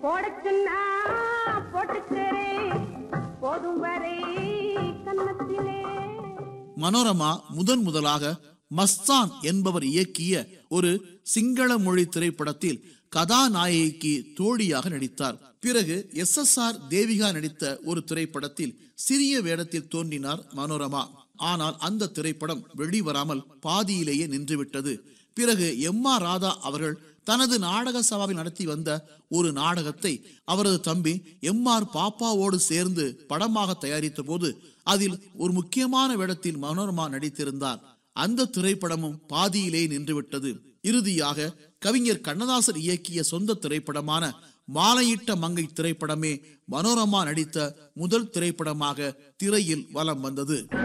போடச்சுன்னா போட்டுக்கிறேன் போதும் வரை கன்னத்திலே மனோரமா முதன் முதலாக மஸ்தான் என்பவர் இயக்கிய ஒரு சிங்கள மொழி திரைப்படத்தில் கதாநாயகிக்கு தோழியாக நடித்தார் பிறகு எஸ் எஸ் ஆர் தேவிகா நடித்த ஒரு திரைப்படத்தில் சிறிய வேடத்தில் தோன்றினார் மனோரமா ஆனால் அந்த திரைப்படம் வெளிவராமல் பாதியிலேயே நின்றுவிட்டது பிறகு எம் ஆர் ராதா அவர்கள் தனது நாடக சபாவில் நடத்தி வந்த ஒரு நாடகத்தை அவரது தம்பி எம் ஆர் பாப்பாவோடு சேர்ந்து படமாக தயாரித்த போது அதில் ஒரு முக்கியமான வேடத்தில் மனோரமா நடித்திருந்தார் அந்த திரைப்படமும் பாதியிலே நின்றுவிட்டது இறுதியாக கவிஞர் கண்ணதாசன் இயக்கிய சொந்த திரைப்படமான மாலையிட்ட மங்கை திரைப்படமே மனோரமா நடித்த முதல் திரைப்படமாக திரையில் வலம் வந்தது